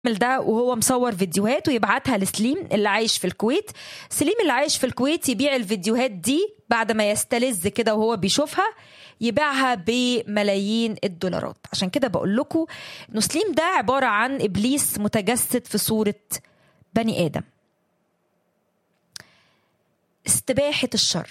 ده وهو مصور فيديوهات ويبعتها لسليم اللي عايش في الكويت سليم اللي عايش في الكويت يبيع الفيديوهات دي بعد ما يستلذ كده وهو بيشوفها يبيعها بملايين الدولارات عشان كده بقول لكم انه سليم ده عبارة عن إبليس متجسد في صورة بني آدم استباحة الشر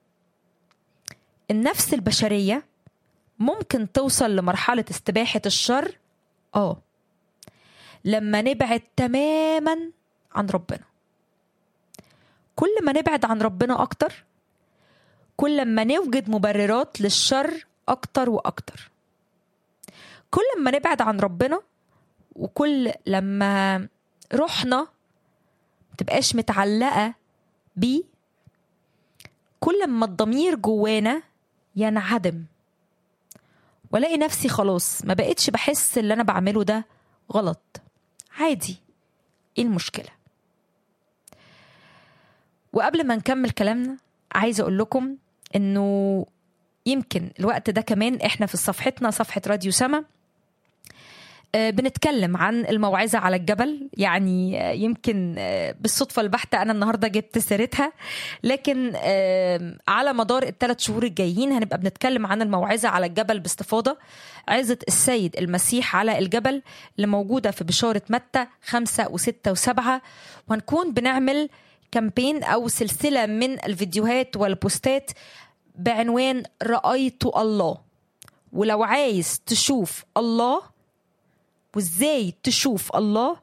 النفس البشرية ممكن توصل لمرحلة استباحة الشر اه لما نبعد تماما عن ربنا كل ما نبعد عن ربنا اكتر كل ما نوجد مبررات للشر اكتر واكتر كل ما نبعد عن ربنا وكل لما روحنا متبقاش متعلقة بيه كل ما الضمير جوانا ينعدم والاقي نفسي خلاص ما بقتش بحس اللي انا بعمله ده غلط عادي ايه المشكله وقبل ما نكمل كلامنا عايزه اقول لكم انه يمكن الوقت ده كمان احنا في صفحتنا صفحه راديو سما بنتكلم عن الموعظة على الجبل يعني يمكن بالصدفة البحتة أنا النهاردة جبت سيرتها لكن على مدار الثلاث شهور الجايين هنبقى بنتكلم عن الموعظة على الجبل باستفاضة عظة السيد المسيح على الجبل اللي موجودة في بشارة متى خمسة وستة وسبعة وهنكون بنعمل كامبين أو سلسلة من الفيديوهات والبوستات بعنوان رأيت الله ولو عايز تشوف الله وازاي تشوف الله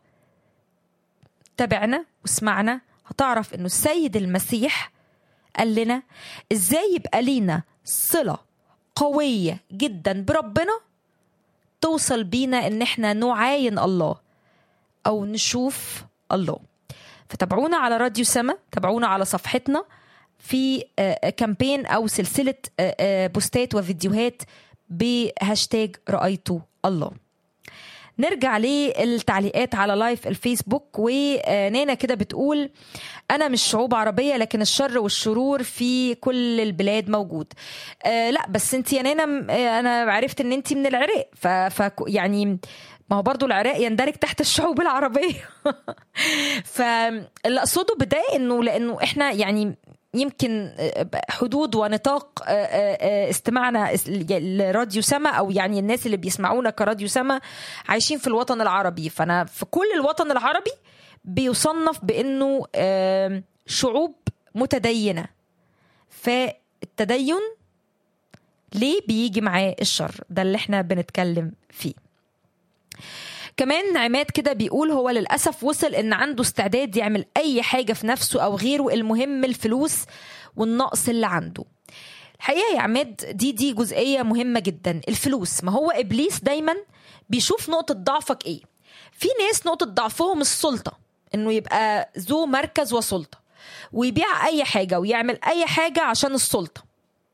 تابعنا واسمعنا هتعرف انه السيد المسيح قال لنا ازاي يبقى لينا صلة قوية جدا بربنا توصل بينا ان احنا نعاين الله او نشوف الله فتابعونا على راديو سما تابعونا على صفحتنا في كامبين او سلسلة بوستات وفيديوهات بهاشتاج رأيت الله نرجع للتعليقات على لايف الفيسبوك ونانا كده بتقول انا مش شعوب عربيه لكن الشر والشرور في كل البلاد موجود آه لا بس انت يا نانا انا عرفت ان انت من العراق ف, ف يعني ما هو برضو العراق يندرج تحت الشعوب العربيه فاللي اقصده بده انه لانه احنا يعني يمكن حدود ونطاق استماعنا لراديو سما او يعني الناس اللي بيسمعونا كراديو سما عايشين في الوطن العربي فانا في كل الوطن العربي بيصنف بانه شعوب متدينه فالتدين ليه بيجي معاه الشر ده اللي احنا بنتكلم فيه كمان عماد كده بيقول هو للأسف وصل إن عنده استعداد يعمل أي حاجة في نفسه أو غيره المهم الفلوس والنقص اللي عنده الحقيقة يا عماد دي دي جزئية مهمة جدا الفلوس ما هو إبليس دايما بيشوف نقطة ضعفك إيه في ناس نقطة ضعفهم السلطة إنه يبقى ذو مركز وسلطة ويبيع أي حاجة ويعمل أي حاجة عشان السلطة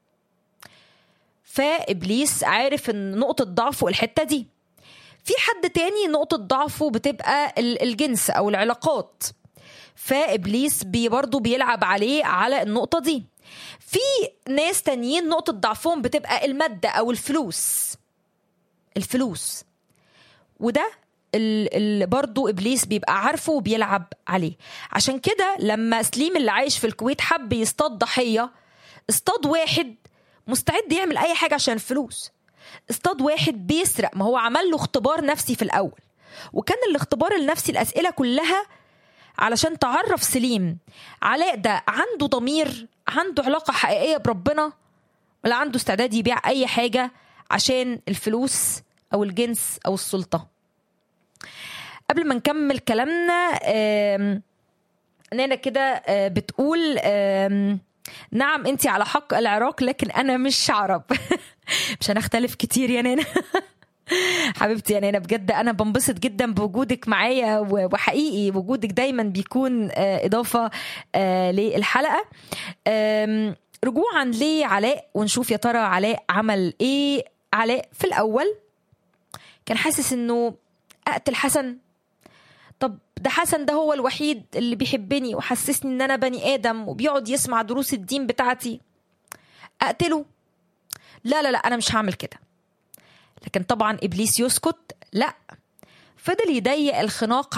فإبليس عارف إن نقطة ضعفه الحتة دي في حد تاني نقطة ضعفه بتبقى الجنس أو العلاقات فإبليس بي برضه بيلعب عليه على النقطة دي في ناس تانيين نقطة ضعفهم بتبقى المادة أو الفلوس الفلوس وده اللي برضه ابليس بيبقى عارفه وبيلعب عليه عشان كده لما سليم اللي عايش في الكويت حب يصطاد ضحيه اصطاد واحد مستعد يعمل اي حاجه عشان الفلوس اصطاد واحد بيسرق ما هو عمل له اختبار نفسي في الاول وكان الاختبار النفسي الاسئله كلها علشان تعرف سليم علاء ده عنده ضمير عنده علاقه حقيقيه بربنا ولا عنده استعداد يبيع اي حاجه عشان الفلوس او الجنس او السلطه قبل ما نكمل كلامنا نانا كده بتقول نعم انت على حق العراق لكن انا مش عرب مش هنختلف كتير يا نانا حبيبتي يا نانا بجد انا بنبسط جدا بوجودك معايا وحقيقي وجودك دايما بيكون اضافه للحلقه رجوعا لعلاء ونشوف يا ترى علاء عمل ايه علاء في الاول كان حاسس انه اقتل حسن طب ده حسن ده هو الوحيد اللي بيحبني وحسسني ان انا بني ادم وبيقعد يسمع دروس الدين بتاعتي اقتله لا لا لا انا مش هعمل كده لكن طبعا ابليس يسكت لا فضل يضيق الخناق